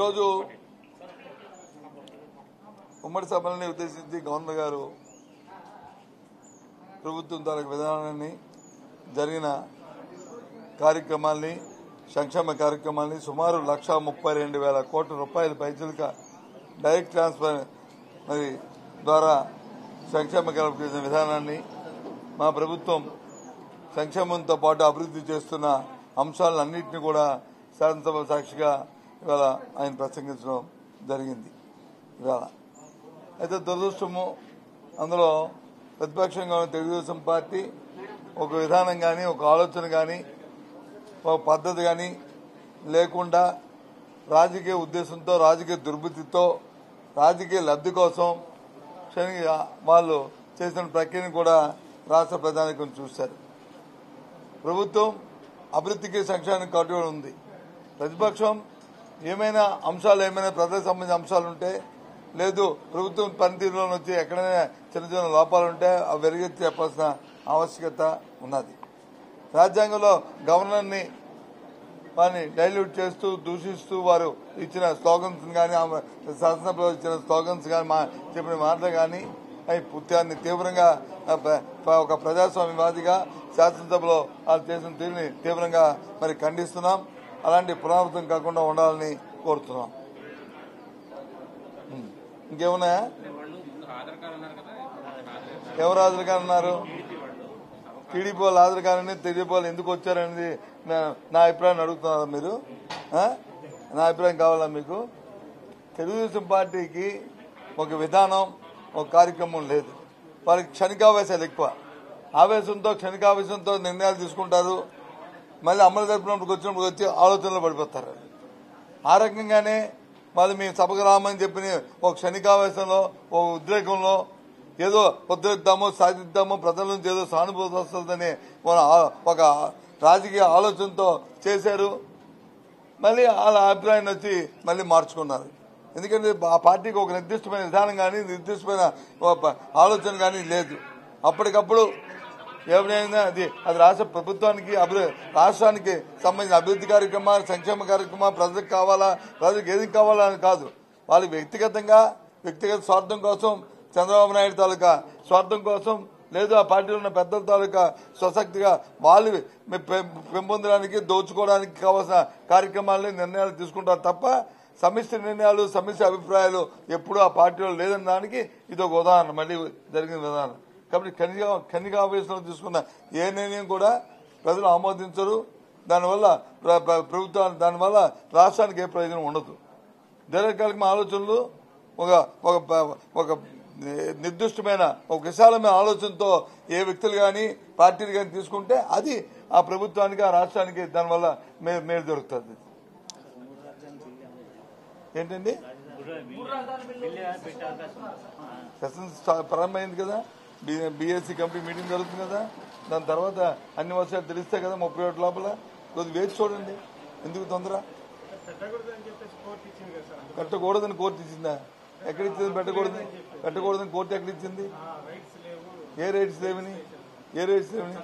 ఈరోజు ఉమ్మడి సభలని ఉద్దేశించి గవర్నర్ గారు ప్రభుత్వం తాలూకు విధానాన్ని జరిగిన కార్యక్రమాల్ని సంక్షేమ కార్యక్రమాల్ని సుమారు లక్ష ముప్పై రెండు వేల కోట్ల రూపాయల పైసలుక డైరెక్ట్ ట్రాన్స్ఫర్ మరి ద్వారా సంక్షేమ కార్యక్రమ విధానాన్ని మా ప్రభుత్వం సంక్షేమంతో పాటు అభివృద్ధి చేస్తున్న అంశాలన్నింటినీ కూడా శాసనసభ సాక్షిగా ఇవాళ ఆయన ప్రసంగించడం జరిగింది ఇవాళ అయితే దురదృష్టము అందులో ప్రతిపక్షంగా ఉన్న తెలుగుదేశం పార్టీ ఒక విధానం కానీ ఒక ఆలోచన కానీ ఒక పద్ధతి కానీ లేకుండా రాజకీయ ఉద్దేశంతో రాజకీయ దుర్బుద్ధితో రాజకీయ లబ్ధి కోసం క్షణి వాళ్ళు చేసిన ప్రక్రియను కూడా రాష్ట్ర ప్రధానికం చూశారు ప్రభుత్వం అభివృద్ధికి సంక్షేమానికి కట్టుబడి ఉంది ప్రతిపక్షం ఏమైనా అంశాలు ఏమైనా ప్రజలకు సంబంధించిన అంశాలు ఉంటే లేదు ప్రభుత్వం పనితీరులో వచ్చి ఎక్కడైనా చిన్న చిన్న లోపాలు ఉంటే అవి వెలుగెత్తి చెప్పాల్సిన ఆవశ్యకత ఉన్నది రాజ్యాంగంలో గవర్నర్ని వారిని డైల్యూట్ చేస్తూ దూషిస్తూ వారు ఇచ్చిన స్లోగన్స్ కానీ ఆమె శాసనసభలో ఇచ్చిన స్లోగన్స్ కానీ మా చెప్పిన మాటలు కానీ అవి పుత్యాన్ని తీవ్రంగా ఆ, ప- ప- ఒక ప్రజాస్వామ్యవాదిగా శాసనసభలో వాళ్ళు చేసిన తీరుని తీవ్రంగా మరి ఖండిస్తున్నాం అలాంటి పునరావృతం కాకుండా ఉండాలని కోరుతున్నాం ఉం. ఇంకేమున్నాయా ఎవరు హాజరు కానున్నారు టీడీపీ వాళ్ళు హాజరు కానని టీడీపీ వాళ్ళు ఎందుకు వచ్చారనేది నా- నా అభిప్రాయం అడుగుతున్నారా మీరు ఆ? నా అభిప్రాయం కావాలా మీకు తెలుగుదేశం పార్టీకి ఒక విధానం ఒక కార్యక్రమం లేదు వారికి క్షణికావేశాలు ఎక్కువ ఆవేశంతో క్షణికావేశంతో నిర్ణయాలు తీసుకుంటారు మళ్ళీ అమలు జరిపినప్పుడు వచ్చినప్పుడు వచ్చి ఆలోచనలో పడిపోతారు ఆ రకంగానే వాళ్ళు మేము సభకు రామని చెప్పి ఒక క్షణికావేశంలో ఒక ఉద్రేకంలో ఏదో ఉద్రేద్దాము సాధిద్దాము ప్రజల నుంచి ఏదో సానుభూతి వస్తుందని మన ఆ- ఒక రాజకీయ ఆలోచనతో చేశారు మళ్ళీ వాళ్ళ అభిప్రాయాన్ని వచ్చి మళ్ళీ మార్చుకున్నారు ఎందుకంటే ఆ పార్టీకి ఒక నిర్దిష్టమైన విధానం కానీ నిర్దిష్టమైన ఒక ప- ఆలోచన కానీ లేదు అప్పటికప్పుడు ఎవరైనా అది అది రాష్ట్ర ప్రభుత్వానికి అభివృ- రాష్ట్రానికి సంబంధించిన అభివృద్ధి కార్యక్రమాలు సంక్షేమ కార్యక్రమాలు ప్రజలకు కావాలా ప్రజలకు ఏది కావాలా అని కాదు వాళ్ళు వ్యక్తిగతంగా వ్యక్తిగత స్వార్థం కోసం చంద్రబాబు నాయుడు తాలూకా స్వార్థం కోసం లేదు ఆ పార్టీలో ఉన్న పెద్దల తాలూకా స్వశక్తిగా వాళ్ళు మె- పెం- పెంపొందడానికి దోచుకోవడానికి కావాల్సిన కార్యక్రమాలని నిర్ణయాలు తీసుకుంటారు తప్ప సమిష్టి నిర్ణయాలు సమిష్టి అభిప్రాయాలు ఎప్పుడూ ఆ పార్టీలో లేదని దానికి ఇది ఒక ఉదాహరణ మళ్ళీ జరిగిన విధానం కాబట్టి కనిగా కనిగా ఆవేశంలో తీసుకున్న ఏ నిర్ణయం కూడా ప్రజలు ఆమోదించరు దానివల్ల ప్ర- ప్ర- ప్రభుత్వానికి దానివల్ల రాష్ట్రానికి ఏ ప్రయోజనం ఉండదు దీర్ఘకాలిక ఆలోచనలు ఒక ఒక ప- ఒక నిర్దిష్టమైన ఒక విశాలమైన ఆలోచనతో ఏ వ్యక్తులు కానీ పార్టీలు కానీ తీసుకుంటే అది ఆ ప్రభుత్వానికి ఆ రాష్ట్రానికి దానివల్ల మే- మేలు దొరుకుతుంది ఏంటండి సెషన్ స్టా- ప్రారంభమైంది కదా బీఎస్సీ కమిటీ మీటింగ్ జరుగుతుంది కదా దాని తర్వాత అన్ని వర్షాలు తెలిస్తే కదా ముప్పై ఒకటి లోపల కొద్ది వేచి చూడండి ఎందుకు తొందర కట్టకూడదని కోర్టు ఇచ్చిందా ఎక్కడ ఇచ్చింది పెట్టకూడదు పెట్టకూడదని కోర్టు ఎక్కడ ఇచ్చింది ఏ రైట్స్ లేవని ఏ రైట్స్ లేవని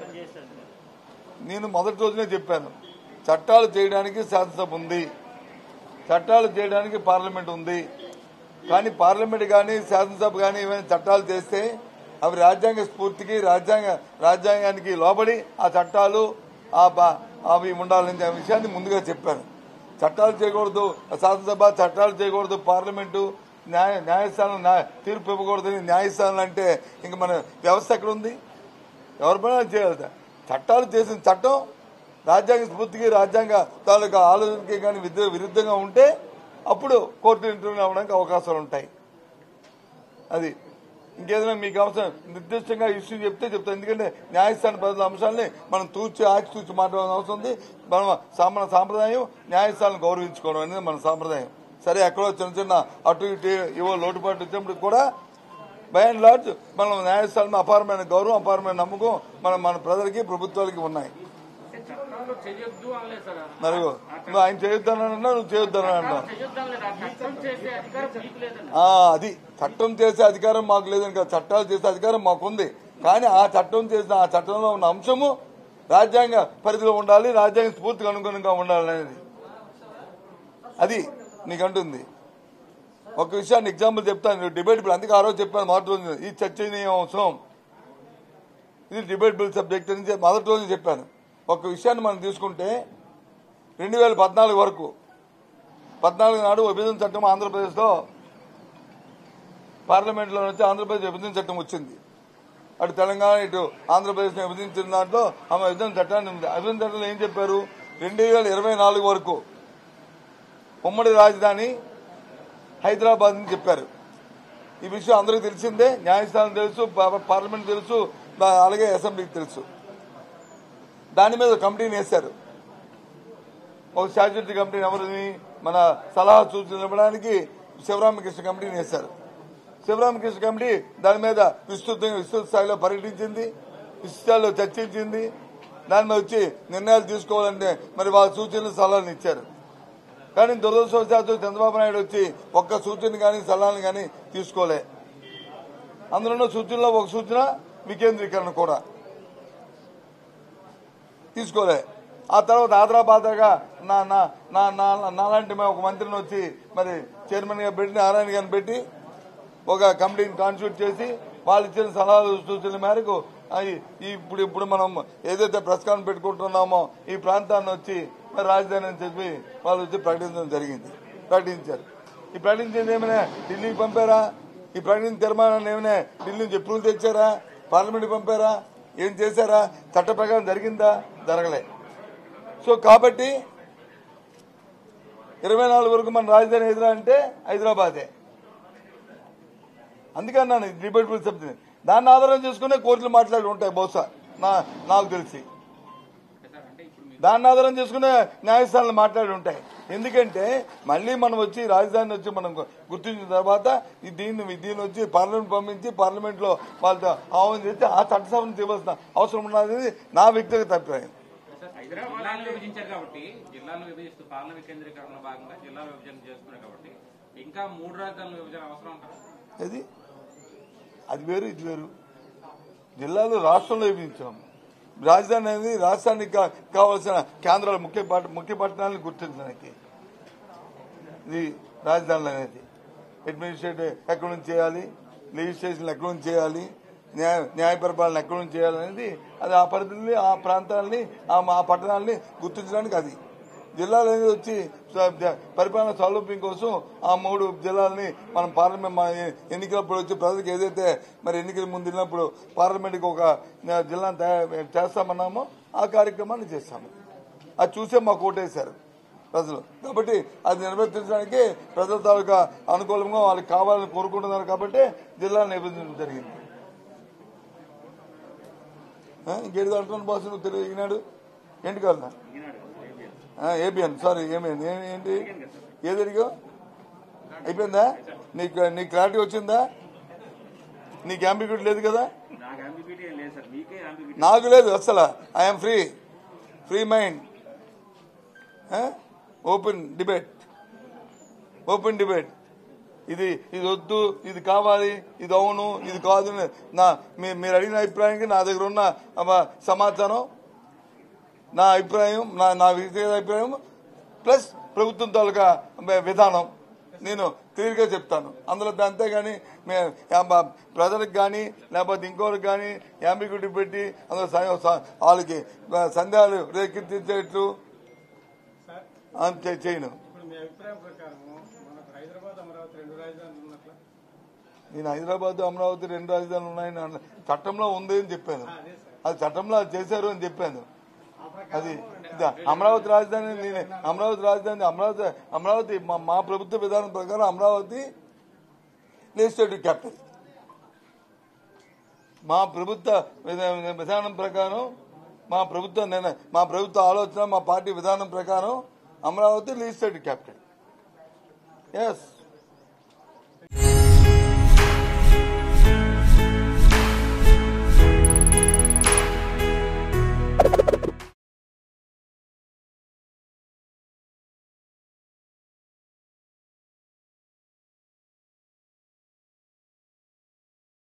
నేను మొదటి రోజునే చెప్పాను చట్టాలు చేయడానికి శాసనసభ ఉంది చట్టాలు చేయడానికి పార్లమెంట్ ఉంది కానీ పార్లమెంట్ కానీ శాసనసభ కానీ ఏమైనా చట్టాలు చేస్తే అవి రాజ్యాంగ స్ఫూర్తికి రాజ్యాంగ రాజ్యాంగానికి లోబడి ఆ చట్టాలు ఆ ప- అవి ఉండాలని ఆ విషయాన్ని ముందుగా చెప్పాను చట్టాలు చేయకూడదు శాసనసభ చట్టాలు చేయకూడదు పార్లమెంటు న్యాయ న్యాయస్థానం న్యాయ- తీర్పు ఇవ్వకూడదని న్యాయస్థానం అంటే ఇంక మన వ్యవస్థ ఎక్కడ ఉంది ఎవరి పైన చేయాలి చట్టాలు చేసిన చట్టం రాజ్యాంగ స్ఫూర్తికి రాజ్యాంగ తాలూకా ఆలోచనకి కానీ విద్య విరుద్ధంగా ఉంటే అప్పుడు కోర్టు ఇంటర్వ్యూ అవ్వడానికి అవకాశాలు ఉంటాయి అది ఇంకేదైనా మీకు అవసరం నిర్దిష్టంగా ఇష్యూ చెప్తే చెప్తాం ఎందుకంటే న్యాయస్థాన పద్ధతుల అంశాలని మనం తూచి ఆచి తూచి మాట్లాడాల్సిన అవసరం ఉంది మనం సా- మన సాంప్రదాయం న్యాయస్థానం గౌరవించుకోవడం అనేది మన సాంప్రదాయం సరే ఎక్కడో చిన్న చిన్న అటు ఇటు ఏవో లోటుపాటు వచ్చినప్పుడు కూడా బై అండ్ లార్జ్ మనం న్యాయస్థానం అపారమైన గౌరవం అపారమైన నమ్మకం మన మన ప్రజలకి ప్రభుత్వాలకి ఉన్నాయి చట్టాలు చేయొద్దు అనలేదు సార్ మరి నువ్వు ఆయన చేయొద్దని అన్నా నువ్వు చేయొద్దని అంటావు చేయొద్దు అనలేదు ఆ చట్టం చేసే అధికారం మీకు లేదండి ఆ, అది చట్టం చేసే అధికారం మాకు లేదని కాదు చట్టాలు చేసే అధికారం మాకుంది కానీ ఆ చట్టం చేసిన ఆ చట్టంలో ఉన్న అంశము రాజ్యాంగ పరిధిలో ఉండాలి రాజ్యాంగ స్ఫూర్తికి అనుగుణంగా ఉండాలి అనేది అది నీకంటుంది ఒక విషయాన్ని ఎగ్జాంపుల్ చెప్తాను డిబేట్ బిల్ అందుకే ఆ రోజు చెప్పాను మొదటి రోజు ఈ చర్చనీయ అవసరం ఇది డిబేట్ బిల్ సబ్జెక్ట్ అని చెప్పి మొదటి రోజు చెప్పాను ఒక విషయాన్ని మనం తీసుకుంటే రెండు వేల పద్నాలుగు వరకు పద్నాలుగు నాడు విభజన చట్టం ఆంధ్రప్రదేశ్లో పార్లమెంట్లో వచ్చి ఆంధ్రప్రదేశ్ విభజన చట్టం వచ్చింది అటు తెలంగాణ ఇటు ఆంధ్రప్రదేశ్ విభజించిన దాంట్లో ఆమె విభజన చట్టాన్ని ఉంది ఆ విభజన చట్టంలో ఏం చెప్పారు రెండు వేల ఇరవై నాలుగు వరకు ఉమ్మడి రాజధాని హైదరాబాద్ అని చెప్పారు ఈ విషయం అందరికీ తెలిసిందే న్యాయస్థానం తెలుసు పా- పార్లమెంట్ తెలుసు బా- అలాగే అసెంబ్లీకి తెలుసు దాని మీద కమిటీని వేశారు ఒక స్టాట్యూటరీ కమిటీని ఎవరిని మన సలహా సూచనలు ఇవ్వడానికి శివరామకృష్ణ కమిటీని వేశారు శివరామకృష్ణ కమిటీ దాని మీద విస్తృతంగా విస్తృత స్థాయిలో పర్యటించింది విస్తృతాల్లో చర్చించింది దాని మీద వచ్చి నిర్ణయాలు తీసుకోవాలంటే మరి వాళ్ళ సూచనలు సలహాలు ఇచ్చారు కానీ దురదృష్టవశాత్తు చంద్రబాబు నాయుడు వచ్చి ఒక్క సూచన కానీ సలహాలు కానీ తీసుకోలే అందులో సూచనలో ఒక సూచన వికేంద్రీకరణ కూడా తీసుకోలే ఆ తర్వాత ఆదరాబాదగా నా నా నా నా నాలాంటి ఒక మంత్రిని వచ్చి మరి చైర్మన్ గా పెట్టి నారాయణ గారిని పెట్టి ఒక కమిటీని కాన్స్టిట్యూట్ చేసి వాళ్ళు ఇచ్చిన సలహాలు సూచనల మేరకు ఆ ఈ- ఈ ఇప్పుడు ఇప్పుడు మనం ఏదైతే ప్రస్కారం పెట్టుకుంటున్నామో ఈ ప్రాంతాన్ని వచ్చి మరి రాజధాని అని చెప్పి వాళ్ళు వచ్చి ప్రకటించడం జరిగింది ప్రకటించారు ఈ ప్రకటించింది ఏమైనా ఢిల్లీకి పంపారా ఈ ప్రకటించిన తీర్మానాన్ని ఏమైనా ఢిల్లీ నుంచి ఎప్పుడు తెచ్చారా పార్లమెంట్కి పంపారా ఏం చేశారా చట్ట ప్రకారం జరిగిందా జరగలే సో కాబట్టి ఇరవై నాలుగు వరకు మన రాజధాని ఎదురా అంటే హైదరాబాదే అందుకన్నాను డిబేటబుల్ సబ్జెక్ట్ దాన్ని ఆధారం చేసుకునే కోర్టులు మాట్లాడి ఉంటాయి బహుశా నా నాకు తెలిసి సార్ అంటే ఇప్పుడు మీరు దాన్ని ఆధారం చేసుకునే న్యాయస్థానాలు మాట్లాడి ఉంటాయి ఎందుకంటే మళ్ళీ మనం వచ్చి రాజధాని వచ్చి మనం గుర్తించిన తర్వాత ఈ దీన్ని దీన్ని వచ్చి పార్లమెంట్ పంపించి పార్లమెంట్ లో వాళ్ళతో ఆహ్వానం చేసి ఆ చట్టసభను తీయవలసిన అవసరం ఉన్నది నా వ్యక్తిగత అభిప్రాయం సార్ హైదరాబాద్ జిల్లాలను విభజించారు కాబట్టి జిల్లాలను విభజిస్తూ పాలన వికేంద్రీకరణ భాగంగా జిల్లాల విభజన చేసుకున్నారు కాబట్టి ఇంకా మూడు రాజధానుల విభజన అవసరం అంటారా అది అది వేరు ఇది వేరు జిల్లాలో రాష్ట్రంలో విభజించాం రాజధాని అనేది రాష్ట్రానికి కా- కావాల్సిన కేంద్రాలు ముఖ్య పట్- ముఖ్య పట్టణాలను గుర్తించడానికి ఇది రాజధానులు అనేది అడ్మినిస్ట్రేటివ్ ఎక్కడి నుంచి చేయాలి లెజిస్లేషన్ ఎక్కడి నుంచి చేయాలి న్యాయ న్యాయ పరిపాలన ఎక్కడి నుంచి చేయాలనేది అది ఆ పరిధిని ఆ ప్రాంతాలని ఆ మా పట్టణాలని గుర్తించడానికి అది జిల్లాలు అనేది వచ్చి స- ద- పరిపాలన సౌలభ్యం కోసం ఆ మూడు జిల్లాలని మనం పార్లమెంట్ మన ఎన్నికలప్పుడు వచ్చి ప్రజలకు ఏదైతే మరి ఎన్నికల ముందు వెళ్ళినప్పుడు పార్లమెంట్కి ఒక ఆ, జిల్లాను తయా- చేస్తామన్నామో ఆ కార్యక్రమాన్ని చేస్తాము అది చూసే మాకు ఓటేశారు ప్రజలు కాబట్టి అది నిర్వర్తించడానికి ప్రజల తాలూకా అనుకూలంగా వాళ్ళకి కావాలని కోరుకుంటున్నారు కాబట్టి జిల్లా నిబంధించడం జరిగింది ఆ, ఇంకేది అంటున్నాను బాసు నువ్వు తెలియదు ఈనాడు ఏంటి కాదు ఏబిఎన్ సారీ ఏమైంది ఏ- ఏంటి ఏది అడిగా అయిపోయిందా నీకు నీ క్లారిటీ వచ్చిందా నీకు అంబిగ్యూటీ లేదు కదా నాకు అంబిగ్యూటీ ఏం లేదు సార్ మీకే అంబిగ్యూటీ నాకు లేదు అసలు I'm free free mind open debate open debate ఇది ఇది వద్దు ఇది కావాలి ఇది అవును ఇది కాదు అని నా మీ- మీరు అడిగిన అభిప్రాయానికి నా దగ్గర ఉన్న అమ, సమాచారం నా అభిప్రాయం నా నా వ్యక్తిగత అభిప్రాయం ప్లస్ ప్రభుత్వం తాలూకా వ- విధానం నేను క్లియర్గా చెప్తాను అందులో అంతేగాని మే- యా- ప్రజలకు కానీ లేకపోతే ఇంకోరికి కానీ యాంబిగ్యూటీ పెట్టి అందులో స- స- వాళ్ళకి ఆ, సందేహాలు రేకెత్తించేట్లు ఆ, చే- చేయను ఇప్పుడు మీ అభిప్రాయం ప్రకారం మనకు హైదరాబాద్ అమరావతి రెండు రాజధానులు ఉన్నట్ల నేను హైదరాబాద్ అమరావతి రెండు రాజధానులు ఉన్నాయని అన్న- చట్టంలో ఉంది అని చెప్పాను అదే సార్ అది చట్టంలో అది చేశారు అని చెప్పాను అది ఇదా, అమరావతి రాజధాని నేనే అమరావతి రాజధాని అమరావతి అమరావతి మా మా ప్రభుత్వ విధానం ప్రకారం అమరావతి లెజిస్లేటివ్ క్యాపిటల్ మా ప్రభుత్వ విధా- విధానం ప్రకారం మా ప్రభుత్వ నిర్ణయం మా ప్రభుత్వ ఆలోచన మా పార్టీ విధానం ప్రకారం అమరావతి లెజిస్లేటివ్ క్యాపిటల్ ఎస్